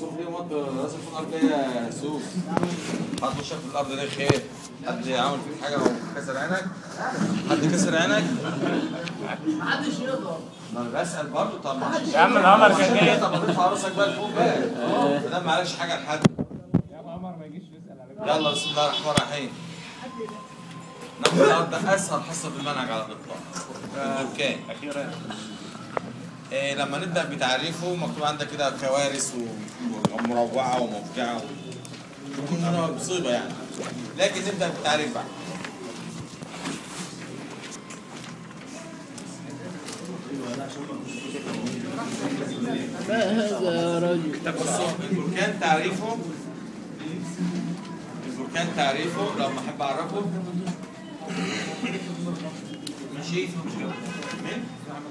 شوف ليه موت لازم في الارض ليه سوس حد شاف في الارض ليه خير حد عمل فيك حاجه او كسر عينك حد كسر عينك محدش يقدر ما انا بسال برضه طب ما يا عم العمر كان جاي طب ما ترفع راسك بقى لفوق بقى اه ده ما عليكش حاجه لحد يا عم عمر ما يجيش يسال عليك يلا بسم الله الرحمن الرحيم ناخد النهارده اسهل حصه في المنهج على الاطلاق البركان اخيرا إيه لما نبدا بتعريفه مكتوب عندك كده كوارث و- ومروعه وموجعه و- مصيبه يعني لكن نبدا بالتعريف بقى ما هذا يا رجل بصوا البركان تعريفه البركان تعريفه لو ما احب اعرفه ماشي مين؟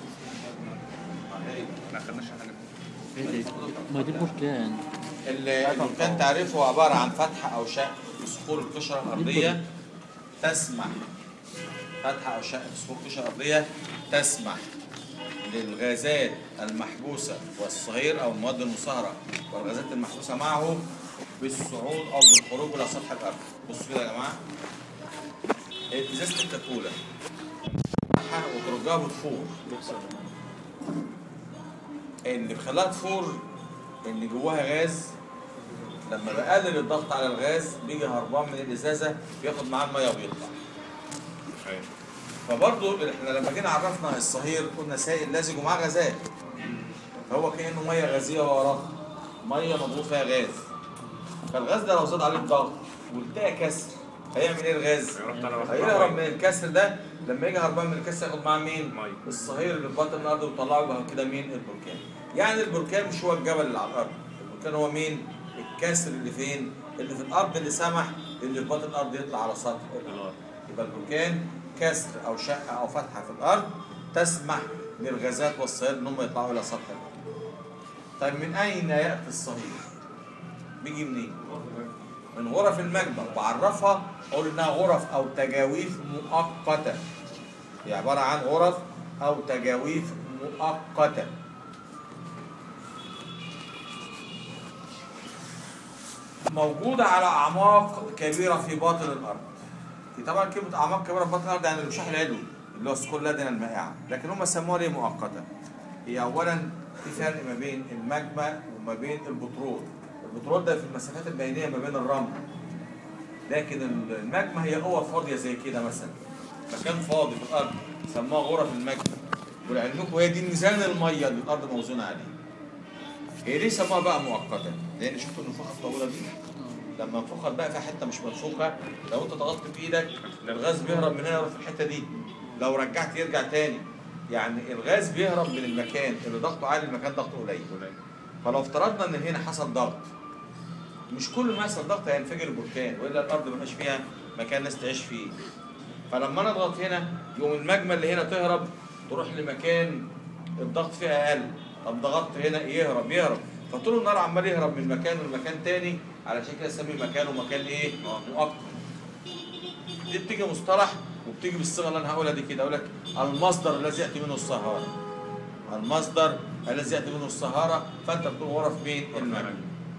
ما خدناش حاجه ما دي بركان ال- البركان تعريفه عبارة عن فتحة أو شق في صخور القشرة الأرضية تسمح فتحة أو شق في صخور القشرة الأرضية تسمح للغازات المحبوسة والصهير أو المواد المصهرة والغازات المحبوسة معه بالصعود أو بالخروج إلى سطح الأرض بصوا كده يا جماعة ازازة الكاكولا وخروجها بتفور اللي بيخليها تفور ان جواها غاز لما بقلل الضغط على الغاز بيجي هربان من الازازه بياخد معاه الميه وبيطلع ايوه فبرضه احنا لما جينا عرفنا الصهير قلنا سائل لازج ومعاه غازات فهو كانه ميه غازيه وراه ميه مضغوط فيها غاز فالغاز ده لو زاد عليه الضغط والتقى كسر هيعمل ايه الغاز؟ هيروح طالع هيهرب من الكسر ده لما يجي هربان من الكسر ياخد معاه مين؟ ميه. الصهير اللي في بطن الارض ويطلعه يبقى كده مين؟ البركان. يعني البركان مش هو الجبل اللي على الارض، البركان هو مين؟ الكسر اللي فين؟ اللي في الارض اللي سمح اللي في بطن الارض يطلع على سطح الارض. يبقى البركان كسر او شقه او فتحه في الارض تسمح للغازات والصهير ان هم يطلعوا الى سطح الارض. طيب من اين ياتي الصهير؟ بيجي منين؟ من غرف المجمع وبعرفها اقول انها غرف او تجاويف مؤقته هي عباره عن غرف او تجاويف مؤقته موجوده على اعماق كبيره في باطن الارض في طبعا كلمه اعماق كبيره في باطن الارض يعني الوشاح العلوي اللي هو الصخور الادنى المائعه لكن هم سموها ليه مؤقته هي اولا في فرق ما بين المجمع وما بين البترول البترول ده في المسافات البينيه ما بين الرمل لكن المجمع هي قوة فاضية زي كده مثلا مكان فاضي في الأرض سموها غرف المجمع ولعلمكم هي دي ميزان المية اللي الأرض موزونة عليه هي ليه سموها بقى مؤقتة؟ لأن شفتوا النفوخة الطويلة دي لما انفخت بقى في حتة مش منفوخة لو أنت ضغطت بإيدك الغاز بيهرب من هنا يروح في الحتة دي لو رجعت يرجع تاني يعني الغاز بيهرب من المكان اللي ضغطه عالي المكان ضغطه قليل فلو افترضنا ان هنا حصل ضغط مش كل ما يحصل ضغط هينفجر البركان والا الارض ما فيهاش فيها مكان ناس تعيش فيه فلما انا اضغط هنا يقوم المجمل اللي هنا تهرب تروح لمكان الضغط فيها اقل طب ضغطت هنا يهرب يهرب فطول النهار عمال يهرب من مكان لمكان تاني علشان كده اسمي مكانه مكان ايه؟ مؤقت دي بتيجي مصطلح وبتيجي بالصيغه اللي انا هقولها دي كده اقول لك المصدر الذي ياتي منه الصهاره المصدر الذي ياتي منه الصهاره فانت بتقول غرف مين؟ المجمل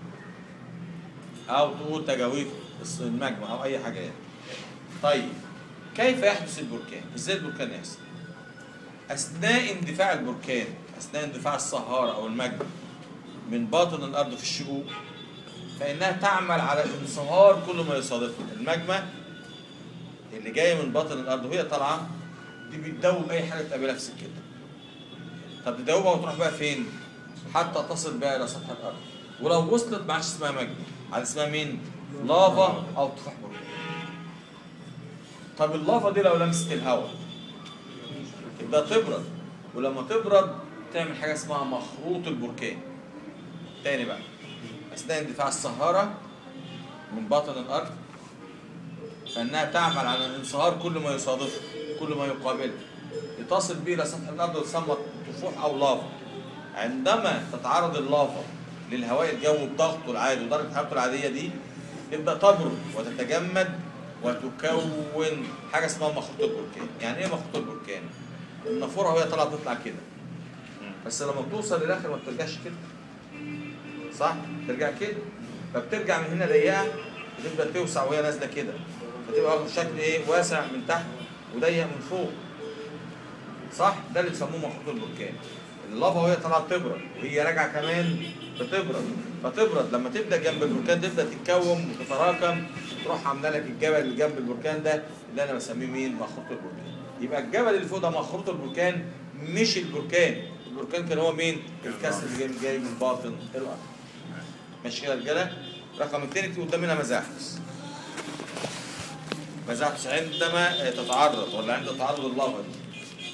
او تقول تجاويف المجمع او اي حاجه يعني. طيب كيف يحدث البركان؟ ازاي البركان يحصل؟ اثناء اندفاع البركان اثناء اندفاع الصهاره او المجمع من باطن الارض في الشقوق فانها تعمل على انصهار كل ما يصادفها المجمع اللي جايه من باطن الارض وهي طالعه دي بتدوب اي حاجه تقابلها في سكتها طب تدوبها وتروح بقى فين؟ حتى تصل بها الى سطح الارض ولو وصلت ما عادش اسمها مجمع عاد اسمها مين؟ لافا او تفاح بركان طب اللافا دي لو لمست الهواء تبدا تبرد ولما تبرد تعمل حاجه اسمها مخروط البركان تاني بقى اثناء اندفاع الصهاره من باطن الارض فانها تعمل على انصهار كل ما يصادفه كل ما يقابله لتصل به الى سطح الارض وتسمى طفوح او لافا عندما تتعرض اللافا للهواء الجوي بضغطه العادي ودرجه حرارته العاديه دي تبدا تبرد وتتجمد وتكون حاجه اسمها مخروط البركان يعني ايه مخروط البركان النافوره وهي طالعه بتطلع كده بس لما بتوصل للاخر ما بترجعش كده صح ترجع كده فبترجع من هنا ضيقه بتبدا توسع وهي نازله كده فتبقى واخد شكل ايه واسع من تحت وضيق من فوق صح ده اللي بيسموه مخروط البركان اللافا وهي طالعه بتبرد وهي راجعه كمان بتبرد فتبرد لما تبدا جنب البركان تبدا تتكون وتتراكم تروح عامله لك الجبل اللي جنب البركان ده اللي انا بسميه مين مخروط البركان يبقى الجبل اللي فوق ده مخروط البركان مش البركان البركان كان هو مين الكسر اللي جاي جاي من باطن الارض ماشي كده يا رجاله رقم اثنين اكتب قدامنا مزاحف مزاحف عندما تتعرض ولا عند تعرض اللافا دي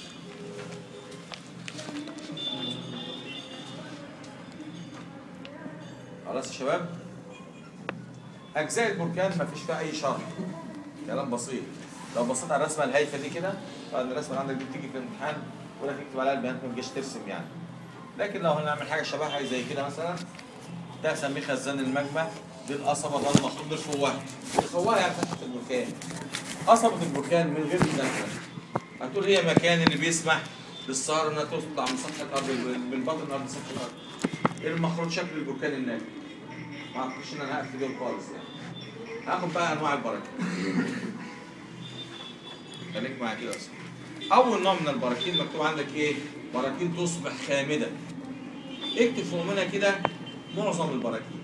خلاص يا شباب اجزاء البركان ما فيش فيها اي شرح كلام بسيط لو بصيت على الرسمه الهايفه دي كده طبعا الرسمه اللي عندك دي بتيجي في الامتحان ولا تكتب عليها البيانات ما تجيش ترسم يعني لكن لو هنعمل حاجه شبه حاجه زي كده مثلا ده اسميه خزان المجمع دي القصبه ده المخروط دي الفوهه الفوهه يعني فتحه البركان قصبه البركان من غير مذاكره هتقول هي مكان اللي بيسمح للصهر انها تطلع من سطح الارض من باطن الارض لسطح الارض ايه المخروط شكل البركان الناتج ما اعتقدش ان انا هقفل دول خالص يعني هاخد بقى انواع البراكين خليك معايا كده اصلا اول نوع من البراكين مكتوب عندك ايه براكين تصبح خامده اكتب فوق منها كده معظم البراكين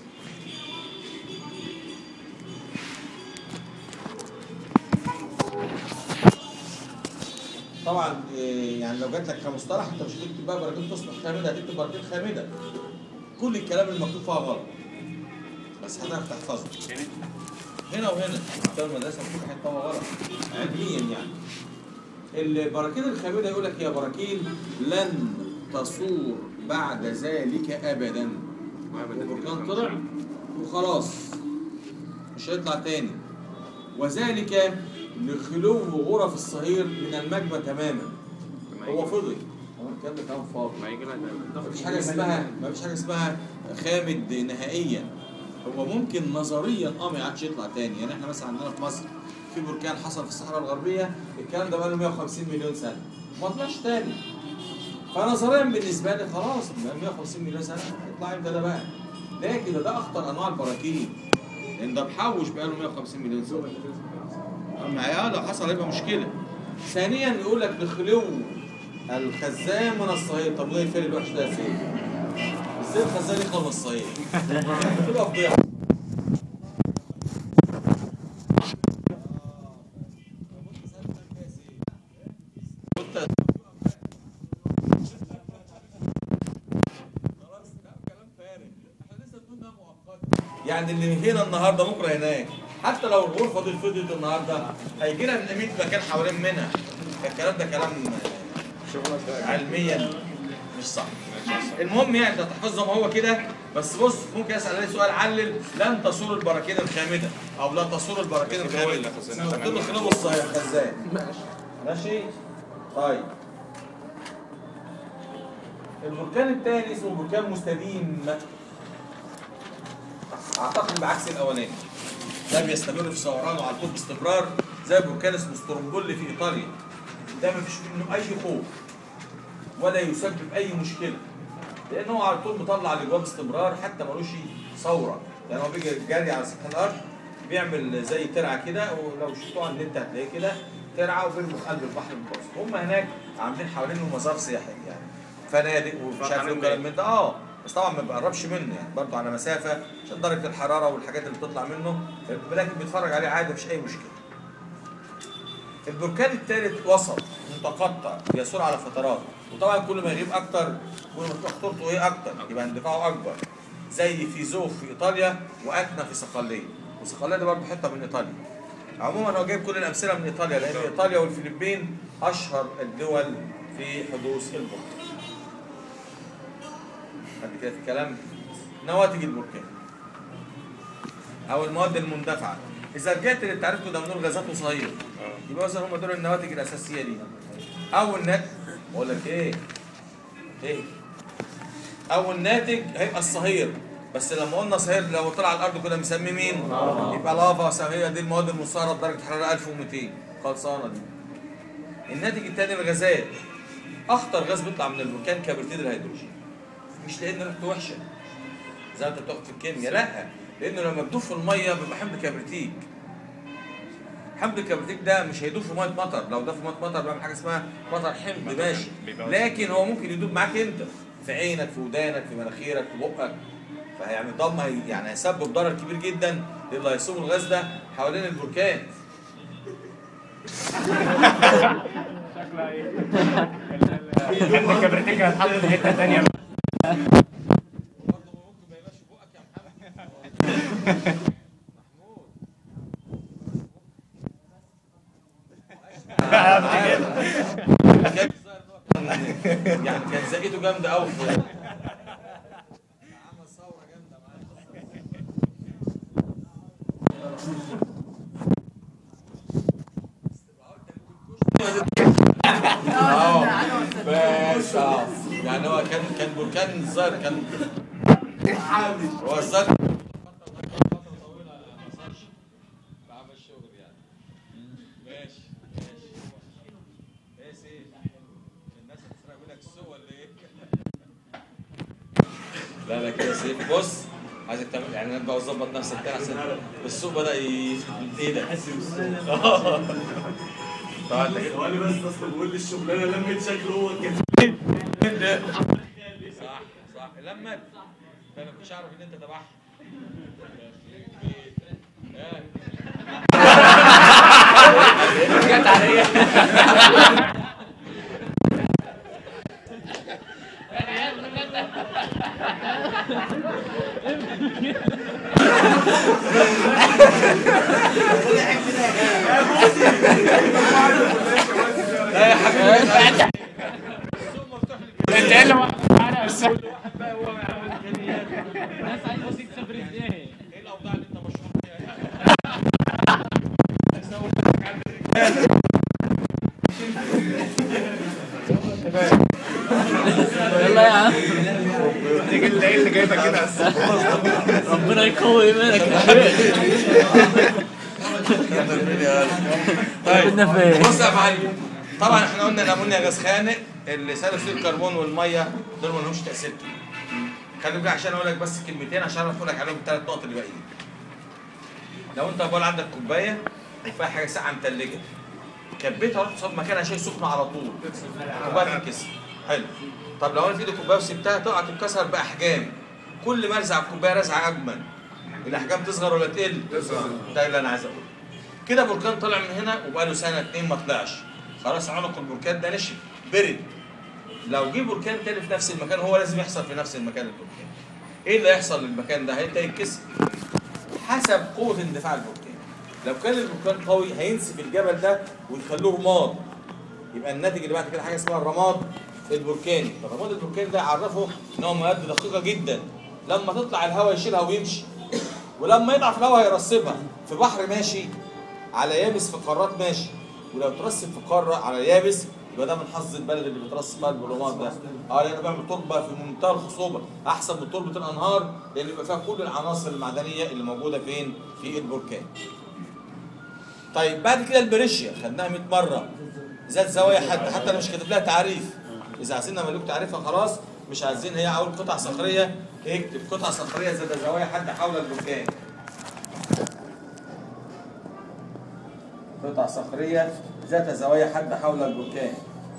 طبعا إيه، يعني لو جات لك كمصطلح انت مش هتكتب بقى براكين تصبح خامده هتكتب براكين خامده كل الكلام المكتوب فيها غلط بس هتعرف تحفظه هنا وهنا بتوع المدرسه مكتوب حته غلط علميا يعني البراكين الخامده يقول لك يا براكين لن تصور بعد ذلك ابدا البركان طلع وخلاص مش هيطلع تاني وذلك لخلو غرف الصهير من المجمع تماما هو فضي هو الكلام ده كلام فاضي ما يجي لها مفيش حاجه اسمها مفيش حاجه اسمها خامد نهائيا هو ممكن نظريا اه ما يعادش يطلع تاني يعني احنا مثلا عندنا في مصر في بركان حصل في الصحراء الغربيه الكلام ده بقى له 150 مليون سنه ما طلعش تاني فنظريا بالنسبه لي خلاص بقى 150 مليون سنه يطلع امتى ده بقى لكن ده, ده اخطر انواع البراكين لان ده محوش بقى له 150 مليون سنه اما يا لو حصل يبقى مشكله ثانيا يقول لك لخلو الخزان من الصهيل طب وايه الفرق الوحش ده يا سيدي؟ ازاي الخزان يخلو من الصهيل؟ تبقى فضيحه يعني اللي هنا النهارده بكره هناك حتى لو الغرفه دي فضيت النهارده هيجي لنا 100 مكان حوالين منها الكلام ده كلام علميا مش صح المهم يعني انت تحفظ زي ما هو كده بس بص ممكن اسال عليه سؤال علل لن تصور البراكين الخامده او لا تصور البراكين الخامده قلت له خلال الصحيح خزان ماشي طيب البركان الثاني اسمه بركان مستديم اعتقد بعكس الاولاني ده بيستمر في صورانه على طول باستمرار زي بركان اسمه سترومبولي في ايطاليا ده ما فيش منه اي خوف ولا يسبب اي مشكله لان هو على طول مطلع الاجواء باستمرار حتى ملوش ثوره يعني هو بيجي جاري على سطح الارض بيعمل زي ترعه كده ولو شفتوه على النت هتلاقيه كده ترعه وبيرموا في قلب البحر المتوسط هم هناك عاملين حوالينه مزار سياحي يعني فنادق ومش عارف ايه وكلام من ده اه بس طبعا ما بيقربش منه يعني برضه على مسافه عشان درجه الحراره والحاجات اللي بتطلع منه لكن بيتفرج عليه عادي مفيش اي مشكله. البركان الثالث وسط متقطع بيسير على فترات وطبعا كل ما يغيب اكتر كل ما تبقى خطورته ايه اكتر يبقى اندفاعه اكبر زي فيزوف في ايطاليا واكنا في صقليه وصقليه دي برضه حته من ايطاليا عموما هو جايب كل الامثله من ايطاليا لان ايطاليا والفلبين اشهر الدول في حدوث البركان بعد كده في الكلام نواتج البركان او المواد المندفعه اذا رجعت للتعريف كده بنقول غازات وصهير يبقى مثلا هم دول النواتج الاساسيه دي اول ناتج بقول لك ايه ايه اول ناتج هيبقى الصهير بس لما قلنا صهير لو طلع على الارض كده مسمي مين يبقى لافا صهير دي المواد المصهره بدرجه حراره 1200 خلصانه دي الناتج الثاني الغازات اخطر غاز بيطلع من البركان كبريتيد الهيدروجين مش لان ريحته وحشه زي ما انت بتاخد في الكيمياء لا لانه لما بتدوب في الميه بيبقى حمض كبريتيك حمض الكبريتيك ده مش هيدوب في ميه مطر لو ده في ميه مطر بيعمل حاجه اسمها مطر حمض ماشي بيبوظ. لكن هو ممكن يدوب معاك انت في عينك في ودانك في مناخيرك في بقك فهيعمل ضم هي- يعني هيسبب ضرر كبير جدا للي هيصوب الغاز ده حوالين البركان شكلها ايه؟ الحمض الكبريتيك هتحط في حته ثانيه برضه ممكن ما يبقاش في بقك يا محمد كان يعني كان زقته جامده قوي في عمل ثوره جامده معاه بس آه. يعني هو كان كان بركان الظاهر كان هو الظاهر ماشي ماشي ايه سيف الناس هتسرق منك السوق ولا ايه؟ لا لا كده سيف بص عايزك تعمل اعلانات بقى وظبط نفسك تاني عشان السوق بدا ي- ايه ده؟ آه. طبعا انت كده هو انا بس اصلا بقول لي الشغلانه لمت شكله هو كده صح صح لما انا مش عارف ان انت تبعها جت عليا لا يا حبيبي انت ايه اللي وقف معانا بس الناس عايزه تكسب رزقها ايه الاوضاع اللي انت مشهور فيها يلا يا عم تيجي اللي اللي جايبه كده ربنا يقوي منك يا شيخ كنا فين بص يا معلم طبعا احنا قلنا الامونيا غاز خانق اللي ثاني اكسيد الكربون والميه دول ما لهمش تاثير خليني بقى عشان اقول لك بس كلمتين عشان اعرف اقول لك عليهم الثلاث نقط اللي باقيين لو انت بقول عندك كوبايه وفيها حاجه ساقعه متلجه كبيتها ورحت صاب مكانها شيء سخن على طول الكوبايه تتكسر حلو طب لو انا في ايدي كوبايه وسبتها تقع تتكسر باحجام كل ما ارزع الكوبايه رزعه اجمل الاحجام تصغر ولا تقل؟ تصغر ده اللي انا عايز اقوله كده بركان طلع من هنا وبقى له سنه اتنين ما طلعش خلاص عنق البركان ده نشف برد لو جه بركان تاني في نفس المكان هو لازم يحصل في نفس المكان البركان ايه اللي هيحصل للمكان ده هيبدا يتكسر حسب قوه اندفاع البركان لو كان البركان قوي هينسف الجبل ده ويخلوه رماد يبقى الناتج اللي بعد كده حاجه اسمها الرماد البركاني الرماد البركاني ده عرفه ان هو مواد دقيقه جدا لما تطلع الهواء يشيلها ويمشي ولما يضعف الهواء هيرسبها في بحر ماشي على يابس في قارات ماشي ولو ترسب في قاره على يابس يبقى ده من حظ البلد اللي بترسب فيها البرلمان ده اه لانه بيعمل تربه في منتهى الخصوبه احسن من تربه الانهار لان بيبقى فيها كل العناصر المعدنيه اللي موجوده فين في البركان طيب بعد كده البريشيا خدناها 100 مره ذات زوايا حد حتى انا مش كاتب لها تعريف اذا عايزين نملك تعريفها خلاص مش عايزين هي اول قطعه صخريه اكتب قطعه صخريه ذات زوايا حد حول البركان قطع صخريه ذات زوايا حد حول البركان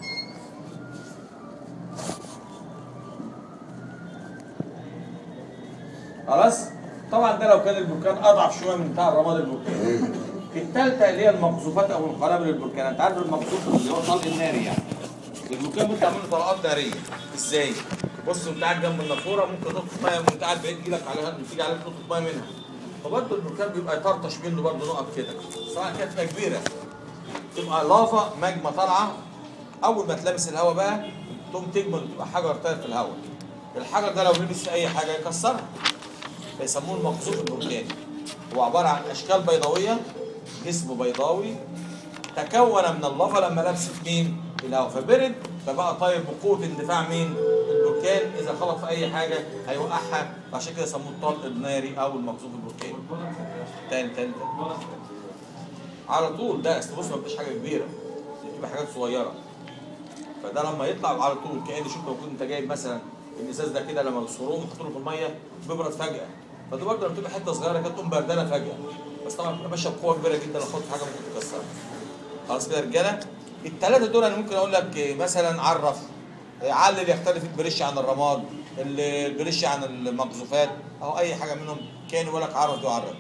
خلاص طبعا ده لو كان البركان اضعف شويه من بتاع الرماد البركاني في الثالثه اللي هي المقذوفات او القنابل البركان انت عارف المقذوف اللي هو طلق الناري يعني البركان بيطلع منه طلقات ناريه ازاي؟ بص انت قاعد جنب النافوره ممكن تطفي ميه وانت قاعد بعيد يجيلك عليها تيجي عليك تطفي ميه منها فبرضه البركان بيبقى يطرطش منه برضه نقط كده سواء كانت ميه كبيره تبقى لافا ماجما طالعه اول ما تلامس الهواء بقى تقوم تجمد وتبقى حجر طاير في الهواء الحجر ده لو لبس في اي حاجه يكسرها فيسموه المقذوف البركاني هو عباره عن اشكال بيضاويه جسم بيضاوي تكون من اللافا لما لبس في مين؟ في الهواء فبرد فبقى طاير بقوه اندفاع مين؟ البركان اذا خبط في اي حاجه هيوقعها فعشان كده سموه الطلق الناري او المقذوف البركاني. تاني تاني تاني على طول ده اصل بص ما بتبقاش حاجه كبيره دي بتبقى حاجات صغيره فده لما يطلع على طول كأن شوف لو كنت انت جايب مثلا الازاز ده كده لما بتصوروه تحطه في الميه بيبرد فجاه فدي برضه لما تبقى حته صغيره كده تقوم بردانه فجاه بس طبعا بتبقى ماشيه بقوه كبيره جدا لو حط حاجه ممكن تكسرها خلاص كده يا رجاله الثلاثه دول انا ممكن اقول لك إيه، مثلا عرف إيه، علل يختلف البريش عن الرماد ال- البريش عن المقذوفات او اي حاجه منهم كان يقول لك عرف دي وعرف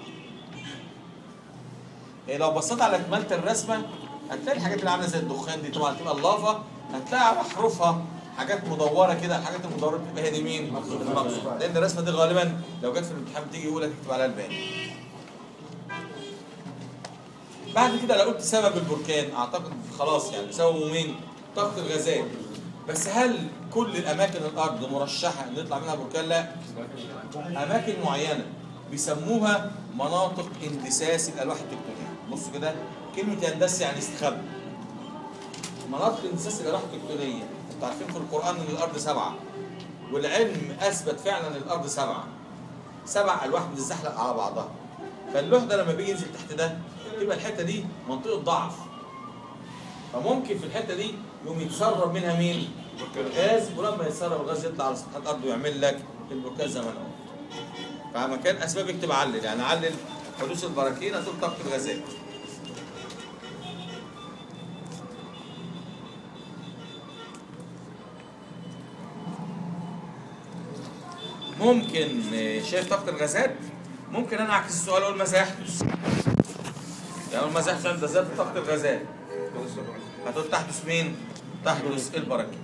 إيه، لو بصيت على كمالة الرسمة هتلاقي الحاجات اللي عاملة زي الدخان دي طبعا تبقى اللافة هتلاقي على حروفها حاجات مدورة كده الحاجات المدورة بتبقى هي دي مين؟ المقصود لأن الرسمة دي غالبا لو جت في الامتحان بتيجي يقول لك اكتب عليها البيان بعد كده لو قلت سبب البركان اعتقد خلاص يعني سببه مين؟ طاقة الغازات بس هل كل الاماكن الارض مرشحه ان يطلع منها بركان؟ لا اماكن معينه بيسموها مناطق اندساس الالواح التكتونيه بصوا كده كلمه يندس يعني يستخبى مناطق اندساس الالواح التكتونيه انتوا عارفين في القران ان الارض سبعه والعلم اثبت فعلا ان الارض سبعه سبع الواح بتتزحلق على بعضها فاللوح ده لما بيجي ينزل تحت ده تبقى الحته دي منطقه ضعف فممكن في الحته دي يقوم يتسرب منها مين؟ الغاز ولما يتسرب الغاز يطلع على سطح الارض ويعمل لك البركان زي ما انا قلت فمكان اسباب اكتب علل يعني علل حدوث البراكين هتقول طاقه الغازات ممكن آه، شايف طاقه الغازات ممكن انا اعكس السؤال اقول ماذا يحدث يعني اقول ماذا يحدث عند زياده طاقه الغازات هتقول تحدث مين تحدث البراكين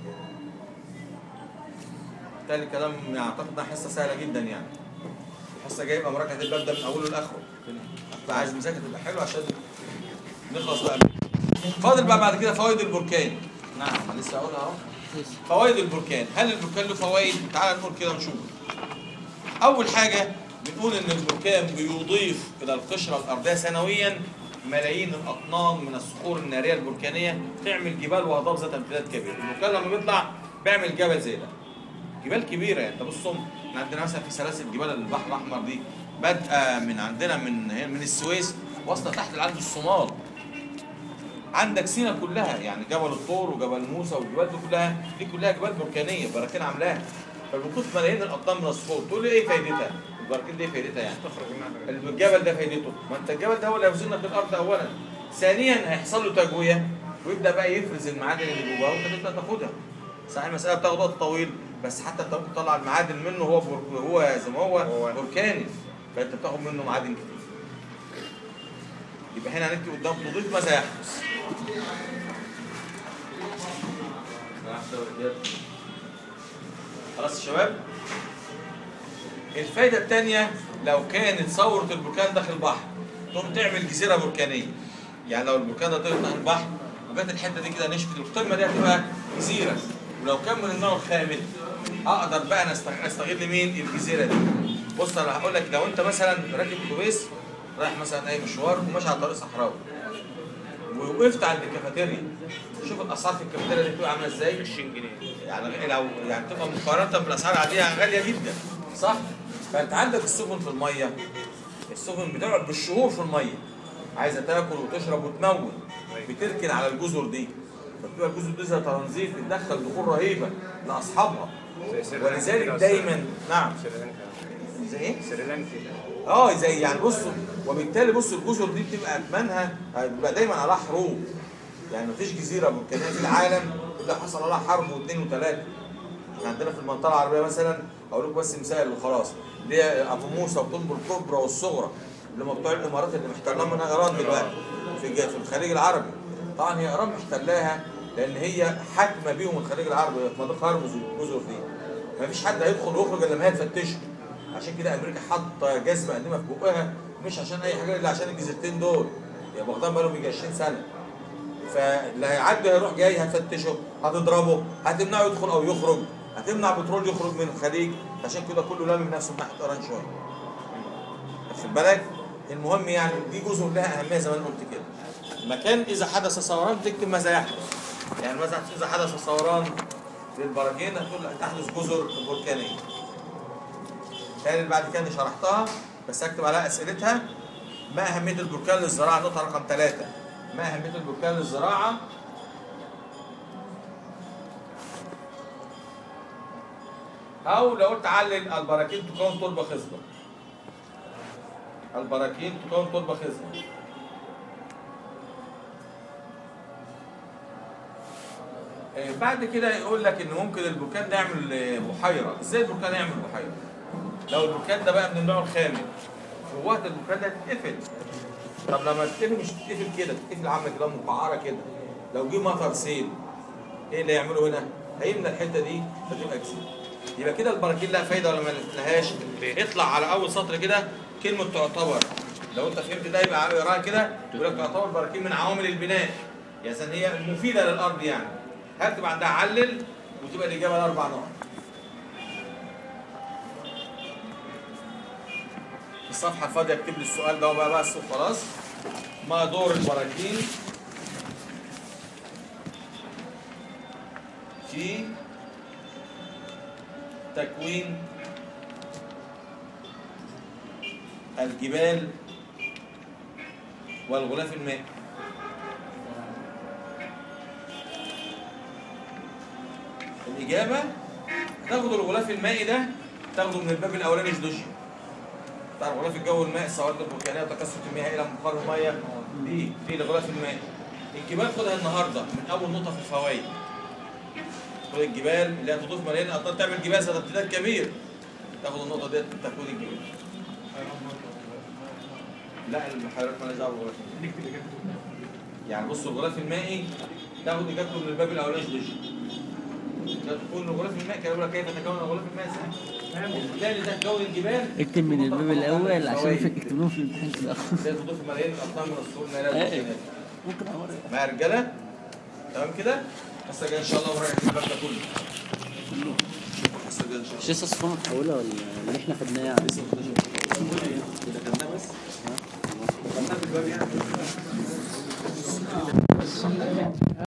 بالتالي الكلام اعتقد انها حصه سهله جدا يعني الحصه جايبه مراجعه الباب ده من اوله لاخره هتبقى عايز مذاكره تبقى حلوه عشان نخلص بقى فاضل بقى بعد كده فوائد البركان نعم أنا لسه هقولها اهو فوائد البركان هل البركان له فوائد تعال نقول كده ونشوف اول حاجه بنقول ان البركان بيضيف الى القشره الارضيه سنويا ملايين الاطنان من الصخور الناريه البركانيه تعمل جبال وهضاب ذات امتداد كبير البركان لما بيطلع بيعمل جبل زي ده جبال كبيره يعني انت بصوا احنا عندنا مثلا في سلاسل جبال البحر الاحمر دي بادئه من عندنا من من السويس واصله تحت لعند الصومال عندك سينا كلها يعني جبل الطور وجبل موسى والجبال دي كلها دي كلها جبال بركانيه براكين عاملاها فبتكون ملايين الاطنان من الصخور تقول لي ايه فايدتها؟ البراكين دي فايدتها يعني الجبل ده فايدته ما انت الجبل ده هو اللي هيوزن لك الارض اولا ثانيا هيحصل له تجويه ويبدا بقى يفرز المعادن اللي جواه وانت تبدا تاخدها صحيح المساله بتاخد وقت طويل بس حتى انت ممكن تطلع المعادن منه هو بر... هو زي ما هو هو. بركاني فانت بتاخد منه معادن كتير يبقى هنا هنكتب قدام تضيف ماذا يحدث خلاص يا شباب الفايده الثانيه لو كانت ثوره البركان داخل البحر تقوم تعمل جزيره بركانيه يعني لو البركان ده طلع داخل البحر وجت الحته دي كده نشفت القمه دي هتبقى جزيره ولو كان من النوع الخامل اقدر بقى انا أستغ- استغل مين الجزيره دي بص انا هقول لك لو انت مثلا راكب اتوبيس رايح مثلا اي مشوار وماشي على طريق صحراوي ووقفت عند الكافيتيريا شوف الاسعار في الكافيتيريا دي بتبقى عامله ازاي 20 جنيه يعني لو يعني تبقى مقارنه بالاسعار العاديه غاليه جدا صح فانت عندك السفن في الميه السفن بتقعد بالشهور في الميه عايزه تاكل وتشرب وتمون بتركن على الجزر دي فبتبقى الجزر دي زي ترانزيت بتدخل دخول رهيبه لاصحابها ولذلك دايما نعم سريلانكا زي ايه؟ سريلانكا اه زي يعني بصوا وبالتالي بصوا الجزر دي بتبقى اثمنها بيبقى دايما عليها حروب يعني مفيش جزيره بركانيه في العالم الا حصل عليها حرب واثنين وثلاثه احنا عندنا في المنطقه العربيه مثلا اقول لكم بس مثال وخلاص اللي هي ابو موسى وطنب الكبرى والصغرى اللي هم بتوع الامارات اللي محتلها منها ايران دلوقتي في في الخليج العربي طبعا هي ايران محتلاها لان هي حاكمه بيهم الخليج العربي في منطقه هرمز والجزر دي مفيش حد هيدخل ويخرج الا لما هي تفتشه عشان كده امريكا حاطه جزمه قديمه في بقها مش عشان اي حاجه الا عشان الجزيرتين دول يعني واخدين بالهم يجي 20 سنه فاللي هيعدي هيروح جاي هتفتشه هتضربه هتمنعه يدخل او يخرج هتمنع بترول يخرج من الخليج عشان كده كله لامم نفسه من ناحيه ايران شويه واخد بالك المهم يعني دي جزر لها اهميه زي ما انا قلت كده مكان اذا حدث ثوران تكتب ماذا يحدث يعني مثلا اذا حدث ثوران للبراكين هتقول تحدث جزر بركانيه تاني اللي بعد كده اللي شرحتها بس هكتب عليها اسئلتها ما اهميه البركان للزراعه نقطه رقم ثلاثه ما اهميه البركان للزراعه او لو قلت علل البراكين تكون تربه خصبه البراكين تكون تربه خصبه آه، بعد كده يقول لك ان ممكن البركان ده يعمل آه، بحيره ازاي البركان يعمل بحيره لو البركان ده بقى من النوع الخامل في وقت البركان ده تتقفل طب لما تتقفل مش تتقفل كده تتقفل عامله كده مقعره كده لو جه مطر سيل ايه اللي يعمله هنا هيملى الحته دي فتبقى كسيل يبقى كده البراكين لها فايده ولا ما لهاش اطلع على اول سطر كده كلمه تعتبر لو انت فهمت ده يبقى اقراها كده يقول لك تعتبر براكين من عوامل البناء يعني هي مفيده للارض يعني هكتب عندها علل وتبقى الاجابه الاربع نقط الصفحه الفاضيه اكتب لي السؤال ده بقى بس وخلاص ما دور البراكين في تكوين الجبال والغلاف المائي الإجابة تاخد الغلاف المائي ده تاخده من الباب الأولاني جدوشي بتاع الغلاف الجوي المائي الصوارد البركانية وتكثف المياه إلى مقر المياه دي دي الغلاف المائي الجبال خدها النهارده من أول نقطة في الفوائد خد الجبال اللي هتضيف ملايين الأمطار تعمل جبال ذات امتداد كبير تاخد النقطة ديت من تكوين الجبال لا البحيرات مالهاش دعوة بالغلاف المائي. يعني بص الغلاف المائي تاخد اجابته من الباب الاولاني جدوشي لا تكون الغلاف المائي كان يقول لك كيف تكون الغلاف المائي الثاني ده تكون الجبال اكتب من الباب الاول عشان فوائد. في اكتبوه في الامتحان في الاخر زي تضيف ملايين الاقطار من الصور نهايه ايه. الجنات ممكن اوري مع رجاله تمام كده بس ان شاء الله وراجع الباب ده كله بس ان شاء الله مش لسه صفحه متحوله ولا اللي احنا خدناه يعني لسه كده خدناه بس خدناه في الباب يعني